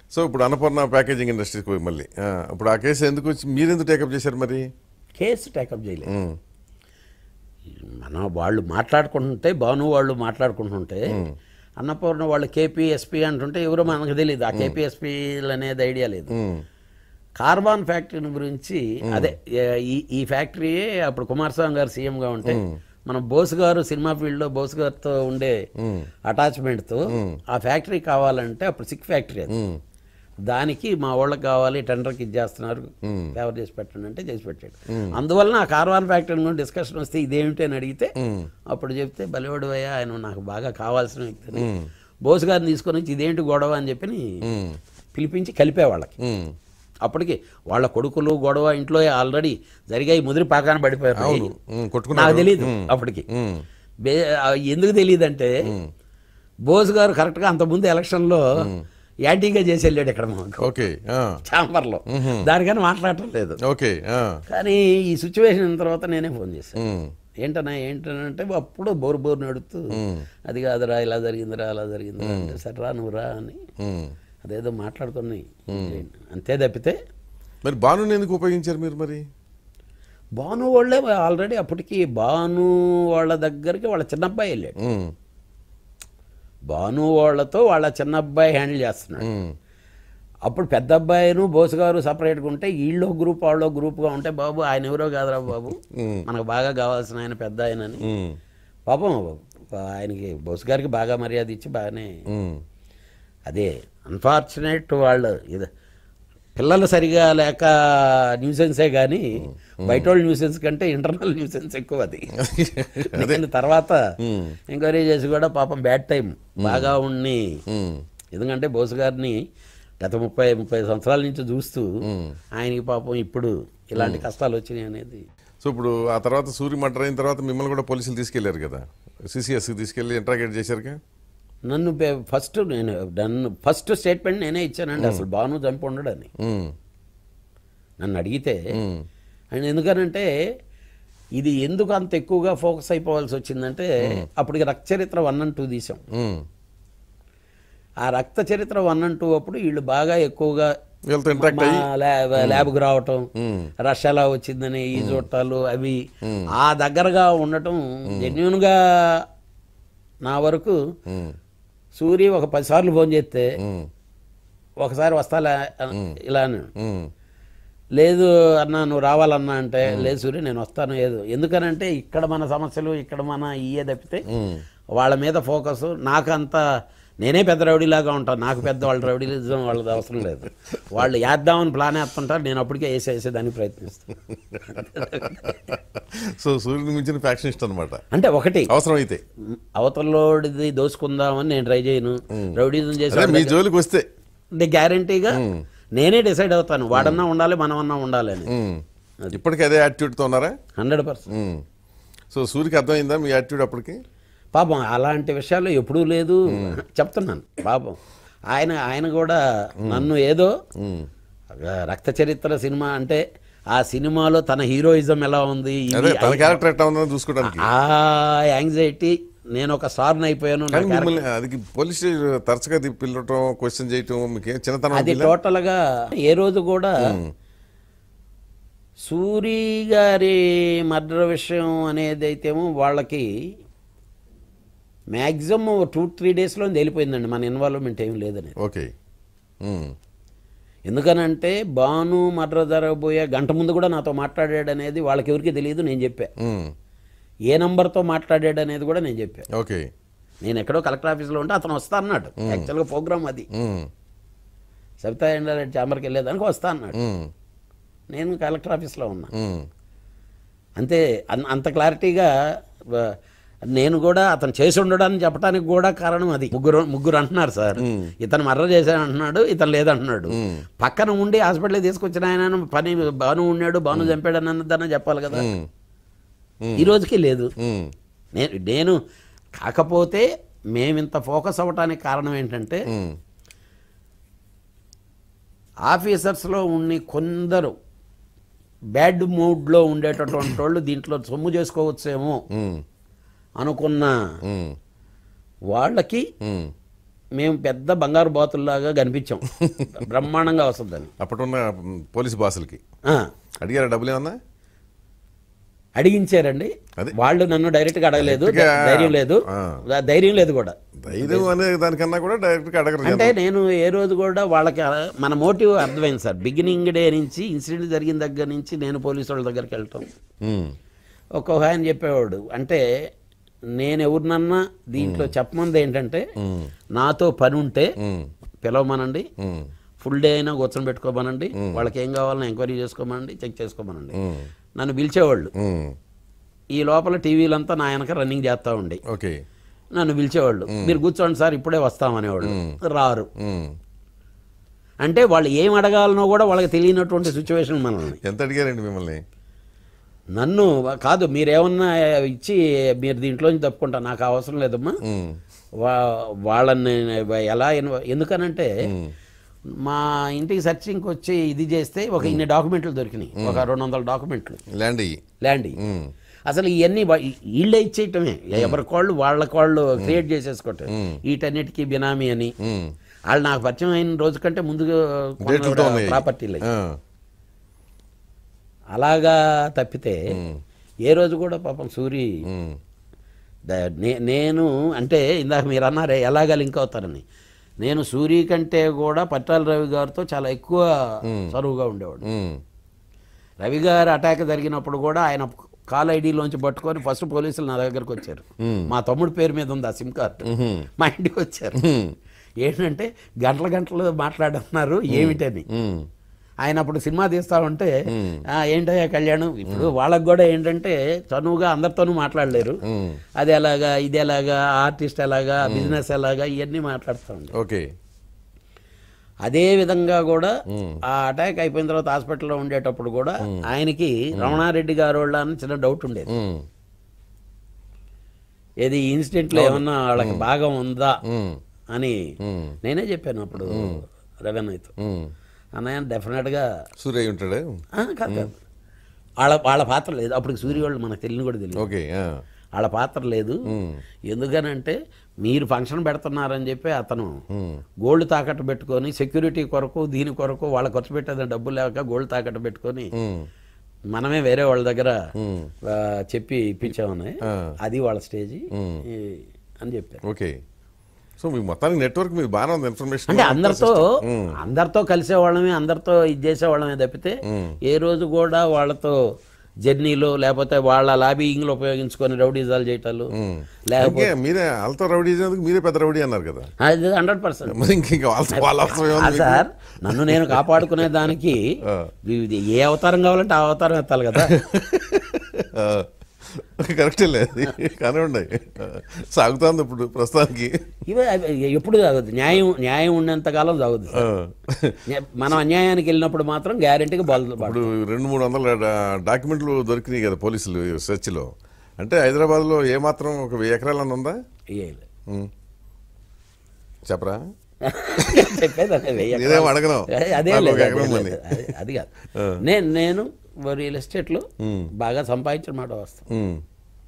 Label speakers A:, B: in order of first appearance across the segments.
A: So ఇప్పుడు Annapurna packaging ఇండస్ట్రీకి పోయి మళ్ళీ ఆ, ఇప్పుడు ఆ కేసు ఎందుకు వచ్చి మీరు ఎందుకు టేకప్ చేశారు మరి
B: కేసు టేకప్ చేయలేదు
A: ఉమ్,
B: మన వాళ్ళు మాట్లాడుకుంటుంటే భాను వాళ్ళు మాట్లాడుకుంటుంటే అన్నపూర్ణ వాళ్ళు కేపీఎస్పీ అంటుంటే ఎవరో మనకు తెలియదు ఆ కేపీఎస్పీలు అనేది ఐడియా లేదు
A: ఉమ్,
B: కార్బాన్ ఫ్యాక్టరీని గురించి అదే ఏ- ఈ ఈ ఫ్యాక్టరీయే అప్పుడు కుమారస్వామి గారు సీఎంగా ఉంటే మన బోస్ గారు సినిమా ఫీల్డ్లో బోస్ గారితో ఉండే అటాచ్మెంట్తో ఆ ఫ్యాక్టరీ కావాలంటే అప్పుడు సిక్ ఫ్యాక్టరీ అది
A: ఉమ్,
B: దానికి మా వాళ్ళకి కావాలి టెండర్కి ఇచ్చేస్తున్నారు ఫేవర్ చేసి పెట్టండి అంటే చేసి పెట్టాడు అందువలన ఆ కార్వాన్ ఫ్యాక్టరీ గురించి డిస్కషన్ వస్తే ఇదేమిటి అని అడిగితే అప్పుడు చెప్తే బలివాడు అయ్యా ఆయన నాకు బాగా కావాల్సిన వ్యక్తిని బోస్ గారిని తీసుకొని వచ్చి ఇదేంటి గొడవ అని చెప్పి
A: ఉమ్,
B: పిలిపించి కలిపే వాళ్ళకి
A: ఉమ్.
B: అప్పటికి వాళ్ళ కొడుకులు గొడవ ఇంట్లో ఆల్రెడీ జరిగాయి ముదిరి పాకాన పడిపోయారు
A: అవును ఉమ్, కొట్టుకున్నారు
B: నాకు తెలియదు అప్పటికి
A: ఉమ్,
B: బే ఆ ఎందుకు తెలియదంటే బోస్ గారు కరెక్ట్గా అంతకుముందు ఎలక్షన్లో యాంటీగా చేసి వెళ్ళాడు ఇక్కడ మాకు
A: ఓకే ఆ,
B: ఛాంబర్లో దానికని మాట్లాడటం లేదు
A: ఓకే ఆ,
B: కానీ ఈ సిచ్యువేషన్ అయిన తర్వాత నేనే ఫోన్ చేశాను
A: ఉమ్,
B: ఏంటన్నా ఏంటనంటే అప్పుడు బోరు బోరు నడుతూ అది కాదురా ఇలా జరిగిందిరా అలా జరిగిందిరా అంటే సరే రా నువ్వు రా అని
A: ఉమ్.
B: అదేదో మాట్లాడుతున్నాయి అంతే తప్పితే
A: మరి బాను ఎందుకు ఉపయోగించారు మీరు మరి
B: భాను వాళ్ళే ఆల్రెడీ అప్పటికి భాను వాళ్ళ దగ్గరికి వాళ్ళ చిన్నబ్బాయి వెళ్ళాడు
A: ఉమ్,
B: భాను వాళ్ళతో వాళ్ళ చిన్నబ్బాయి హ్యాండిల్ చేస్తున్నాడు
A: ఉమ్,
B: అప్పుడు పెద్ద అబ్బాయిను బోసు గారు సపరేట్గా ఉంటే వీళ్ళు గ్రూప్ వాళ్ళు గ్రూప్గా ఉంటే బాబు ఆయన ఎవరో కాదురా బాబు మనకు బాగా కావాల్సిన ఆయన పెద్ద ఆయనని
A: ఉమ్,
B: పాపం ఆయనకి బోసు గారికి బాగా మర్యాద ఇచ్చి బాగానే
A: ఉమ్,
B: అదే అన్ఫార్చునేట్ వాళ్ళు ఇది పిల్లలు సరిగా లేక న్యూసెన్సే కానీ బయట వాళ్ళ న్యూసెన్స్ కంటే ఇంటర్నల్ న్యూసెన్స్ ఎక్కువ అది నేను తర్వాత ఎంక్వైరీ చేసి కూడా పాపం బ్యాడ్ టైం బాగా ఉండి
A: ఉమ్,
B: ఎందుకంటే బోసు గారిని గత ముప్పై ముప్పై సంవత్సరాల నుంచి చూస్తూ ఆయనకి పాపం ఇప్పుడు ఇలాంటి కష్టాలు వచ్చినాయి అనేది
A: సో ఇప్పుడు ఆ తర్వాత సూర్య మర్డర్ అయిన తర్వాత మిమ్మల్ని కూడా పోలీసులు తీసుకెళ్లారు కదా సిసిఎస్కి తీసుకెళ్లి ఇంట్రాగేట్ చేశారుగా
B: నన్ను పే- ఫస్ట్ నేను నన్ను ఫస్ట్ స్టేట్మెంట్ నేనే ఇచ్చానండి అసలు బాను చంపి ఉండడని
A: ఉమ్,
B: నన్ను అడిగితే
A: ఉమ్,
B: అండ్ ఎందుకనంటే ఇది ఎందుకు అంత ఎక్కువగా ఫోకస్ అయిపోవాల్సి వచ్చిందంటే అప్పటికి రక్త చరిత్ర వన్ అండ్ టూ తీసాం
A: ఉమ్.
B: ఆ రక్త చరిత్ర వన్ అండ్ టూ అప్పుడు వీళ్ళు బాగా ఎక్కువగా
A: వీళ్ళతో ఇంట్రాక్ట్ అయ్యి
B: మా ల్యాబ్ ల్యాబ్కి రావటం రష్ ఎలా వచ్చిందని ఈ చూడటాలు అవి ఆ దగ్గరగా ఉండటం జెన్యున్గా నా వరకు
A: ఉమ్,
B: సూర్య ఒక పదిసార్లు ఫోన్ చేస్తే
A: ఉమ్,
B: ఒకసారి వస్తాలే ఇలా అని
A: ఉమ్,
B: లేదు అన్న నువ్వు రావాలన్నా అంటే లేదు సూర్య నేను వస్తాను ఏదో ఎందుకనంటే ఇక్కడ మన సమస్యలు ఇక్కడ మన ఇయే తప్పితే వాళ్ళ మీద ఫోకస్ నాకు అంత నేనే పెద్ద రౌడీలాగా ఉంటాను నాకు పెద్ద వాళ్ళ రౌడీలిజం వాళ్ళది అవసరం లేదు వాళ్ళు వేద్దామని ప్లాన్ వేస్తుంటారు నేను అప్పటికే వేసి వేసేదానికి ప్రయత్నిస్తాను
A: సో సూర్యుని మించిన ఫ్యాక్షనిస్ట్ అనమాట
B: అంటే ఒకటి
A: అవసరం అయితే
B: అవతలోడిది దోసుకుందామని నేను ట్రై చేయను రౌడీజం
A: అదే
B: చేసి
A: మీ జోలికి వస్తే
B: గ్యారంటీగా నేనే డిసైడ్ అవుతాను వాడన్నా ఉండాలి మనమన్నా ఉండాలి అని
A: ఉమ్. ఇప్పటికీ అదే యాటిట్యూడ్తో ఉన్నారా
B: హండ్రెడ్ పర్సెంట్
A: ఉమ్. సో సూర్యకి అర్థమైందా మీ యాటిట్యూడ్ అప్పటికి
B: పాపం అలాంటి విషయాలు ఎప్పుడూ లేదు చెప్తున్నాను పాపం ఆయన ఆయన కూడా నన్ను ఏదో రక్త చరిత్ర సినిమా అంటే ఆ సినిమాలో తన హీరోయిజం ఎలా ఉంది ఇది
A: అదే తన క్యారెక్టర్ ఎట్లా ఉందని చూసుకోవడానికి
B: ఆ యాంగ్జైటీ నేను ఒక స్టార్ని అయిపోయాను నా
A: కానీ
B: character-
A: మిమ్మల్ని అది పోలీస్ స్టేషన్ తరచుగా ది- పిలవటం క్వశ్చన్ చేయటం మీకు ఏం చిన్నతనం
B: అది
A: అనిపించలే?
B: టోటల్గా ఏ రోజు కూడా సూరి గారి మర్డర్ విషయం అనేది అయితేమో వాళ్ళకి మ్యాక్సిమం టూ త్రీ డేస్లో వెళ్ళిపోయిందండి మన ఇన్వాల్వ్మెంట్ ఏం లేదని
A: ఓకే ఉమ్.
B: ఎందుకనంటే బాను మర్డర్ జరగబోయే గంట ముందు కూడా నాతో మాట్లాడాడు అనేది వాళ్ళకి ఎవరికి తెలియదు నేను చెప్పా
A: ఉమ్.
B: ఏ నంబర్తో మాట్లాడాడు అనేది కూడా నేను చెప్పా
A: ఓకే
B: నేను ఎక్కడో కలెక్టర్ ఆఫీస్లో ఉంటే అతను వస్తా అన్నాడు యాక్చువల్గా ప్రోగ్రామ్ అది
A: ఉమ్.
B: సబితా ఇండరెక్ట్ ఛాంబర్కి వెళ్ళేదానికి వస్తా అన్నాడు
A: ఉమ్.
B: నేను కలెక్టర్ ఆఫీస్లో ఉన్నా
A: ఉమ్.
B: అంతే అన్- అంత క్లారిటీగా వ- నేను కూడా అతను చేసి ఉండడాన్ని చెప్పడానికి కూడా కారణం అది ముగ్గురు ముగ్గురు అంటున్నారు సార్ ఇతను మర్ర చేశాను అంటున్నాడు ఇతను లేదంటున్నాడు పక్కన ఉండి హాస్పిటల్ తీసుకొచ్చిన ఆయన పని బాను ఉన్నాడు బాను చంపాడు అన్నదన్న చెప్పాలి కదా
A: ఉమ్.
B: ఈ రోజుకి లేదు
A: ఉమ్.
B: నేను నేను కాకపోతే మేమింత ఫోకస్ అవ్వటానికి కారణం ఏంటంటే
A: ఉమ్.
B: ఆఫీసర్స్లో ఉండి కొందరు బ్యాడ్ మూడ్లో ఉండేటటువంటి వాళ్ళు దీంట్లో సొమ్ము చేసుకోవచ్చేమో
A: ఉమ్.
B: అనుకున్న
A: ఉమ్.
B: వాళ్ళకి
A: ఉమ్.
B: మేము పెద్ద బంగారు బాతుల్లాగా కనిపించాం బ్రహ్మాండంగా వస్తుందని
A: అప్పుడున్న మ్, పోలీసు బాసులకి
B: ఆ,
A: అడిగారా డబ్బులు ఏమన్నా
B: అడిగించారండి
A: అదే.
B: వాళ్ళు నన్ను డైరెక్ట్గా అడగలేదు
A: Direct గా,
B: ధైర్యం లేదు
A: ఆ.
B: ధైర్యం లేదు కూడా
A: ధైర్యం అనే దానికన్నా కూడా డైరెక్ట్గా అడగరు జనం.
B: అంటే నేను ఏ రోజు కూడా వాళ్ళకి ఆ- మన మోటివ్ అర్థమైంది సార్ బిగినింగ్ డే నుంచి ఇన్సిడెంట్ జరిగిన దగ్గర నుంచి నేను పోలీసు వాళ్ళ దగ్గరికి వెళ్తాం
A: మ్,
B: ఒక్కొక్క ఆయన చెప్పేవాడు అంటే నేను ఎవరినన్నా దీంట్లో చెప్పమంది ఏంటంటే నాతో పని ఉంటే
A: మ్,
B: పిలవమనండి
A: మ్,
B: ఫుల్ డే అయినా కూర్చొని పెట్టుకోమనండి వాళ్ళకి ఏం కావాలన్నా ఎంక్వైరీ చేసుకోమనండి చెక్ చేసుకోమనండి
A: మ్,
B: నన్ను పిలిచేవాళ్ళు
A: మ్.
B: ఈ లోపల టీవీలంతా నా వెనక రన్నింగ్ చేస్తూ ఉండి
A: ఓకే
B: నన్ను పిలిచేవాళ్ళు మీరు కూర్చోండి సార్ ఇప్పుడే వస్తామనేవాళ్ళు రారు
A: మ్.
B: అంటే వాళ్ళు ఏం అడగాలనో కూడా వాళ్ళకి తెలియనటువంటి సిచ్యువేషన్ మనల్ని
A: ఎంత అడిగారండి మిమ్మల్ని
B: నన్ను కాదు మీరేమన్నా ఇచ్చి మీరు దీంట్లోంచి తప్పుకుంటా నాకు అవసరం లేదమ్మా
A: మ్,
B: వా వాళ్ళని ఎలా ఇన్వ- ఎందుకనంటే మా ఇంటికి సర్చింగ్కి వచ్చి ఇది చేస్తే ఒక ఇన్ని డాక్యుమెంట్లు దొరికినాయి ఒక రెండు వందల డాక్యుమెంట్లు
A: ల్యాండ్ ఇయ్యి
B: ల్యాండ్
A: మ్,
B: అసలు ఇవన్నీ వా- వీళ్ళే ఇచ్చేయటమే ఎవరికి వాళ్ళు వాళ్ళకి వాళ్ళు క్రియేట్ చేసేసుకోవటం వీటన్నిటికీ బినామీ అని
A: మ్.
B: వాళ్ళు నాకు పరిచయం అయిన రోజు కంటే ముందుగా
A: డేట్లతో ఉన్నాయి
B: ప్రాపర్టీలు
A: ఆ,
B: అలాగా తప్పితే ఏ రోజు కూడా పాపం సూరి
A: మ్,
B: ద- నే- నేను అంటే ఇందాక మీరు అన్నారే ఎలాగా లింక్ అవుతారని నేను సూరి కంటే కూడా పట్టాల రవి గారితో చాలా ఎక్కువ చనువుగా ఉండేవాడు
A: మ్,
B: రవి గారు అటాక్ జరిగినప్పుడు కూడా ఆయన కాల్ ఐడిలోంచి పట్టుకొని ఫస్ట్ పోలీసులు నా దగ్గరకు వచ్చారు మా తమ్ముడు పేరు మీద ఉంది ఆ సిమ్ కార్డు
A: మ్హూ.
B: మా ఇంటికి వచ్చారు
A: మ్,
B: ఏంటంటే గంటల గంటలు మాట్లాడుతున్నారు ఏమిటని
A: మ్,
B: ఆయన అప్పుడు సినిమా తీస్తా ఉంటే "ఆ, ఏంటయ్యా కళ్యాణం ఇప్పుడు వాళ్ళకి కూడా ఏంటంటే చనువుగా అందరితోనూ మాట్లాడలేరు
A: మ్.
B: అది ఎలాగా ఇది ఎలాగా ఆర్టిస్ట్ ఎలాగా బిజినెస్ ఎలాగా ఇవన్నీ మాట్లాడుతూ ఉంటారు
A: ఓకే
B: అదే విధంగా కూడా ఆ అటాక్ అయిపోయిన తర్వాత హాస్పిటల్లో ఉండేటప్పుడు కూడా ఆయనకి రమణారెడ్డి గారు వాళ్ళ అని చిన్న డౌట్ ఉండేది
A: మ్,
B: ఏది ఇన్సిడెంట్లో ఏమన్నా వాళ్ళకి భాగం ఉందా
A: మ్,
B: అని
A: మ్,
B: నేనే చెప్పాను అప్పుడు రవెన్నయ్యతో
A: మ్.
B: అన్నయ్య డెఫినెట్గా
A: సూర్య అయి ఉంటాడు
B: ఆ, కాదు కాదు వాళ్ళ వాళ్ళ పాత్ర లేదు అప్పుడు సూర్య వాళ్ళు మనకు తెలియని కూడా తెలియదు
A: ఓకే ఆ,
B: వాళ్ళ పాత్ర లేదు ఎందుకనంటే మీరు ఫంక్షన్ పెడుతున్నారని చెప్పి అతను
A: మ్,
B: గోల్డ్ తాకట్టు పెట్టుకొని సెక్యూరిటీ కొరకు దీని కొరకు వాళ్ళ ఖర్చు పెట్టేది డబ్బు లేక గోల్డ్ తాకట్టు పెట్టుకొని
A: మ్,
B: మనమే వేరే వాళ్ళ దగ్గర
A: మ్.
B: ఆ, చెప్పి ఇప్పించామని
A: ఆ.
B: అది వాళ్ళ స్టేజీ ఈ- అని చెప్పారు
A: ఓకే సో మీ మొత్తానికి నెట్వర్క్ మీరు బాగానే ఉంది ఇన్ఫర్మేషన్
B: అంటే అందరితో అందరితో కలిసే వాళ్ళమే అందరితో ఇది చేసేవాళ్ళమే తప్పితే ఏ రోజు కూడా వాళ్ళతో జర్నీలో లేకపోతే వాళ్ళ లాబీయింగ్లో ఉపయోగించుకొని రౌడీజాలు చేయటాలు లేకపోతే
A: ఇంకే మీరే వాళ్ళతో రౌడీ చేసేందుకు మీరే పెద్ద రౌడీ అన్నారు కదా
B: అది హండ్రెడ్ పర్సెంట్
A: మరి ఇంక ఇంకా వాళ్ళతో వాళ్ళ అవసరం ఏముంది
B: సార్ నన్ను నేను కాపాడుకునే దానికి ఇది ఏ అవతారం కావాలంటే ఆ అవతారం ఎత్తాలి కదా
A: కరెక్టే లేదు కానివ్వండి సాగుతోంది ఇప్పుడు ప్రస్తుతానికి
B: ఇవే అవి ఎప్పుడు సాగుద్ది న్యాయం న్యాయం ఉన్నంత కాలం సాగుద్ది
A: ఆ,
B: న్యా- మనం అన్యాయానికి వెళ్ళినప్పుడు మాత్రం గ్యారెంటీగా బాల్
A: ఇప్పుడు రెండు మూడు వందల డా- డాక్యుమెంట్లు దొరికినాయి కదా పోలీసులు సెర్చ్లో అంటే హైదరాబాద్లో ఏమాత్రం ఒక వెయ్యి ఎకరాలన్న ఉందా ఉమ్. చెప్పరా
B: చెప్పేది అదే వెయ్యి
A: నేనేం
B: ఎకరాలు.
A: అడగను.
B: అదే- అదే
A: నాకు
B: లేదు,
A: ఒక
B: అదే
A: ఎకరం
B: లేదు.
A: ఉంది.
B: అది- అది కాదు నేను నేను రియల్ ఎస్టేట్లో బాగా సంపాదించిన మాట వస్తాను
A: ఉమ్.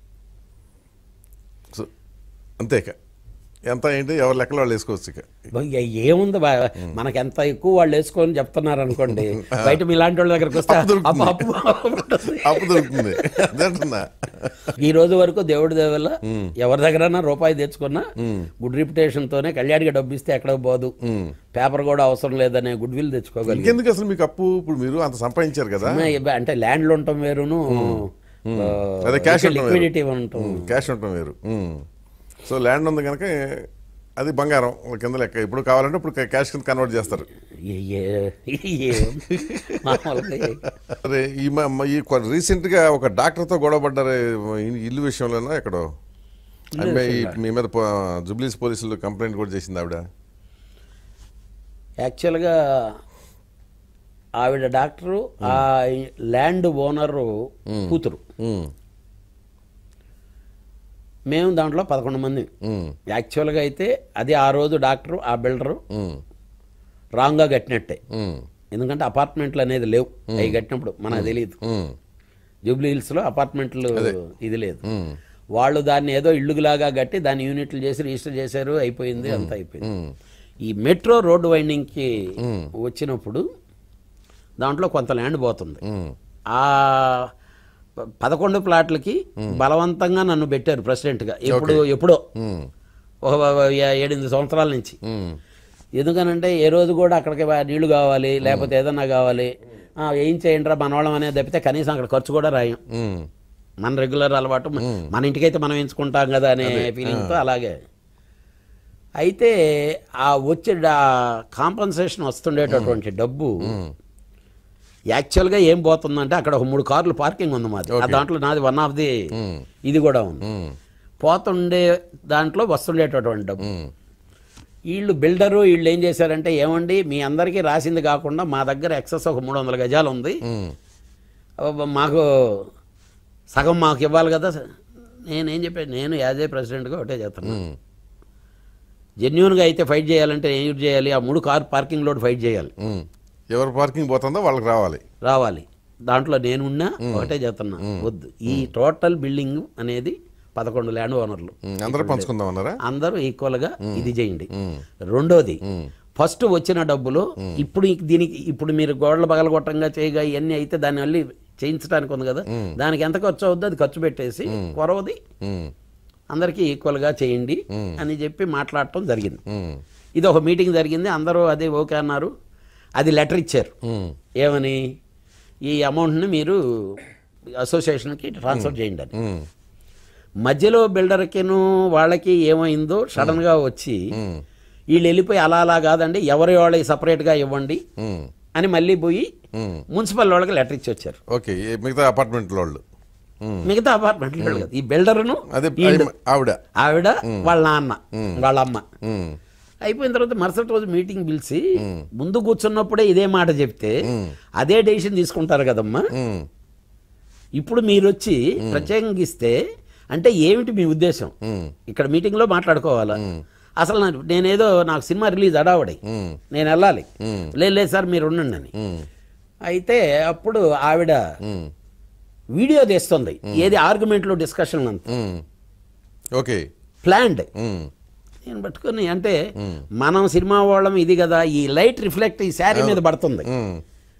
A: సో అంతే ఇక ఎంత ఏంటి ఎవరి లెక్కలు వాళ్ళు వేసుకోవచ్చు ఇక
B: ఇక ఏముంది బా మనకి ఎంత ఎక్కువ వాళ్ళు వేసుకొని చెప్తున్నారు అనుకోండి బయట మీలాంటి వాళ్ళ దగ్గరకు వస్తే
A: అప్పు దొరుకుతుంది.
B: అప్పు అప్పు ఉంటుంది.
A: అప్పు దొరుకుతుంది అదే అంటున్నా
B: ఈ రోజు వరకు దేవుడి దేవల్ల ఎవరి దగ్గర రూపాయి తెచ్చుకున్నా గుడ్ రిప్యుటేషన్ తోనే కళ్యాణికి డబ్బు ఇస్తే ఎక్కడికి పోదు పేపర్ కూడా అవసరం లేదనే గుడ్ విల్ తెచ్చుకోగలిగి
A: ఇంకెందుకు అసలు మీకు అప్పు ఇప్పుడు మీరు అంత సంపాదించారు కదా
B: అంటే ల్యాండ్లు ఉండటం వేరును
A: అదే cash ఉండటం వేరు.
B: లిక్విడిటీ ఉండటం
A: క్యాష్ ఉండటం వేరు ఉమ్. సో ల్యాండ్ ఉంది కనుక అది బంగారం ఒక కింద లెక్క ఇప్పుడు కావాలంటే ఇప్పుడు క్యాష్ కింద కన్వర్ట్ చేస్తారు
B: ఏ- ఏ- ఏ- మామూలుగా ఏ-
A: అరే ఈ మ- మ- ఈ రీసెంట్గా ఒక డాక్టర్తో గొడవ పడ్డారు ఈ- ఇల్లు విషయంలోనో ఎక్కడో ఆమె ఈ- మీ మీద పో- జుబ్లీస్ పోలీసులు కంప్లైంట్ కూడా చేసింది ఆవిడ
B: యాక్చువల్గా ఆవిడ డాక్టరు ఆ ల్యాండ్ ఓనరు కూతురు
A: ఉమ్,
B: మేము దాంట్లో పదకొండు మంది
A: ఉమ్,
B: యాక్చువల్గా అయితే అది ఆ రోజు డాక్టరు ఆ బిల్డరు
A: ఉమ్,
B: రాంగ్గా కట్టినట్టే
A: ఉమ్,
B: ఎందుకంటే అపార్ట్మెంట్లు అనేది లేవు అవి కట్టినప్పుడు మనకు తెలియదు
A: ఉమ్,
B: జూబ్లీ హిల్స్లో అపార్ట్మెంట్లు ఇది లేదు
A: ఉమ్,
B: వాళ్ళు దాన్ని ఏదో ఇళ్ళులాగా కట్టి దాన్ని యూనిట్లు చేసి రిజిస్టర్ చేశారు అయిపోయింది అంతా అయిపోయింది ఈ మెట్రో రోడ్డు వైండింగ్కి వచ్చినప్పుడు దాంట్లో కొంత ల్యాండ్ పోతుంది
A: ఉమ్,
B: ఆ ప- పదకొండు ప్లాట్లకి బలవంతంగా నన్ను పెట్టారు ప్రెసిడెంట్గా ఎప్పుడు ఎప్పుడో
A: ఉమ్,
B: ఒక ఏ- ఏడెనిమిది సంవత్సరాల నుంచి
A: ఉమ్,
B: ఎందుకనంటే ఏ రోజు కూడా అక్కడికి వా- నీళ్లు కావాలి లేకపోతే ఏదన్నా కావాలి ఆ, ఏం చేయండి రా మన వాళ్ళం అనేది తప్పితే కనీసం అక్కడ ఖర్చు కూడా రాయం
A: ఉమ్,
B: మన రెగ్యులర్ అలవాటు మ- మన ఇంటికైతే మనం ఎంచుకుంటాం కదా అనే ఫీలింగ్తో అలాగే అయితే ఆ వచ్చే కాంపన్సేషన్ వస్తుండేటటువంటి డబ్బు యాక్చువల్గా ఏం పోతుందంటే అక్కడ ఒక మూడు కార్లు పార్కింగ్ ఉంది మాది ఆ దాంట్లో నాది వన్ ఆఫ్ ది ఇది కూడా ఉంది
A: ఉమ్,
B: పోతుండే దాంట్లో వస్తుండేటటువంటి డబ్బు
A: ఉమ్,
B: వీళ్ళు బిల్డరు వీళ్ళు ఏం చేశారంటే ఏమండి మీ అందరికీ రాసింది కాకుండా మా దగ్గర ఎక్సెస్ ఒక మూడు వందల గజాలు ఉంది
A: ఉమ్,
B: అబ్బబ్బ, మాకు సగం మాకు ఇవ్వాలి కదా నేనేం చెప్పాను నేను యాజ్ ఏ ప్రెసిడెంట్గా ఒకటే చేస్తాను
A: ఉమ్,
B: జెన్యున్గా అయితే ఫైట్ చేయాలంటే ఏం చేయాలి ఆ మూడు కార్ పార్కింగ్ లోడ్ ఫైట్ చేయాలి
A: ఉమ్. ఎవరు పార్కింగ్ పోతుందో వాళ్ళకి రావాలి
B: రావాలి దాంట్లో నేనున్నా ఒకటే చేస్తున్నా వద్దు ఈ టోటల్ బిల్డింగ్ అనేది పదకొండు ల్యాండ్ ఓనర్లు
A: ఉమ్, అందరూ పంచుకుందాం అన్నారా
B: అందరూ ఈక్వల్గా ఇది చేయండి
A: ఉమ్,
B: రెండోది
A: ఉమ్,
B: ఫస్ట్ వచ్చిన డబ్బులు ఇప్పుడు ఈ- దీనికి ఇప్పుడు మీరు గోడలు పగలగొట్టంగా చేయగా ఇవన్నీ అయితే దాన్ని మళ్ళీ చేయించడానికి ఉంది కదా దానికి ఎంత ఖర్చు అవుద్దో అది ఖర్చు పెట్టేసి కొరవది
A: ఉమ్,
B: అందరికీ ఈక్వల్గా చేయండి అని చెప్పి మాట్లాడటం జరిగింది
A: ఉమ్,
B: ఇది ఒక మీటింగ్ జరిగింది అందరూ అదే ఓకే అన్నారు అది లెటర్ ఇచ్చారు
A: ఉమ్,
B: ఏమని ఈ అమౌంట్ని మీరు అసోసియేషన్కి ట్రాన్స్ఫర్ చేయండి అని
A: ఉమ్,
B: మధ్యలో బిల్డర్కిను వాళ్ళకి ఏమైందో సడన్గా వచ్చి
A: ఉమ్,
B: వీళ్ళు వెళ్ళిపోయి అలా అలా కాదండి ఎవరి వాళ్ళకి సపరేట్గా ఇవ్వండి
A: ఉమ్,
B: అని మళ్ళీ పోయి
A: ఉమ్.
B: మున్సిపల్ వాళ్ళకి లెటర్ ఇచ్చి వచ్చారు
A: ఓకే ఈ మిగతా అపార్ట్మెంట్ వాళ్ళు ఉమ్.
B: మిగతా అపార్ట్మెంట్ వాళ్ళు కదా ఈ బిల్డర్ను
A: అదే
B: వీళ్ళు.
A: అది ఆవిడ
B: ఆవిడ వాళ్ళ నాన్న వాళ్ళ అమ్మ
A: ఉమ్,
B: అయిపోయిన తర్వాత మరుసటి రోజు మీటింగ్ పిలిచి ముందు కూర్చున్నప్పుడే ఇదే మాట చెప్తే అదే డెసిషన్ తీసుకుంటారు కదమ్మా
A: ఉమ్,
B: ఇప్పుడు మీరు వచ్చి ప్రత్యేకంగా ఇస్తే అంటే ఏమిటి మీ ఉద్దేశం
A: ఉమ్,
B: ఇక్కడ మీటింగ్లో మాట్లాడుకోవాలా అసలు నా- నేనేదో నాకు సినిమా రిలీజ్ అడావడి
A: ఉమ్,
B: నేను వెళ్ళాలి
A: ఉమ్,
B: లేదు లేదు సార్ మీరు ఉండండి అని
A: ఉమ్,
B: అయితే అప్పుడు ఆవిడ
A: ఉమ్,
B: వీడియో తీస్తుంది ఏది ఆర్గ్యుమెంట్లో డిస్కషన్ అంతా
A: ఉమ్. ఓకే
B: ప్లాన్డ్
A: ఉమ్,
B: నేను పట్టుకొని అంటే మనం సినిమా వాళ్ళం ఇది కదా ఈ లైట్ రిఫ్లెక్ట్ ఈ శారీ మీద పడుతుంది
A: ఉమ్,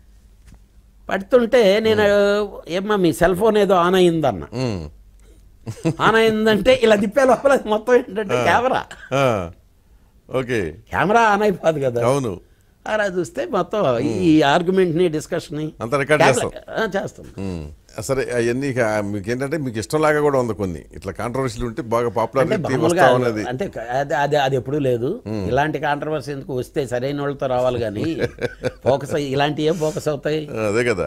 B: పడుతుంటే నేను ఏమ్మా మీ సెల్ ఫోన్ ఏదో ఆన్ అయిందన్న
A: ఉమ్.
B: ఆన్ అయిందంటే ఇలా తిప్పే లోపల మొత్తం ఏంటంటే కెమెరా
A: ఆ, ఓకే
B: కెమెరా ఆన్ అయిపోదు కదా
A: అవును
B: అలా చూస్తే మొత్తం ఈ ఆర్గ్యుమెంట్ని డిస్కషన్ని
A: అంతా రికార్డ్ చేస్తాం
B: చేస్తాం
A: ఉమ్. సరే అవన్నీ ఇక మీకు ఏంటంటే మీకు ఇష్టం లాగా కూడా ఉంది కొన్ని ఇట్లా కాంట్రవర్సీలు ఉంటే బాగా
B: అంటే
A: పాపులారిటీ
B: మామూలుగా
A: వస్తా ఉన్నది
B: అంటే అది అది అది ఎప్పుడూ లేదు ఇలాంటి కాంట్రవర్సీ ఎందుకు వస్తే సరైన వాళ్ళతో రావాలి కానీ ఫోకస్ ఇలాంటి ఏం ఫోకస్ అవుతాయి
A: అదే కదా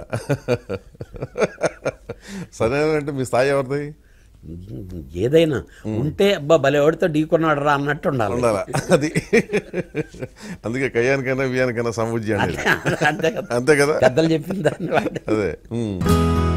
A: సరే అంటే మీ స్థాయి ఎవరిది
B: ఏదైనా ఉంటే అబ్బా భలే వాడితో ఢీకొన్నాడు రా అన్నట్టు ఉండాలి
A: ఉండాలా అది అందుకే కయ్యానికైనా బియ్యానికైనా సంబుజ్జి అనేది
B: అంతే కదా
A: అంతే కదా
B: పెద్దలు చెప్పిన దాన్ని వాడి
A: అదే ఉమ్.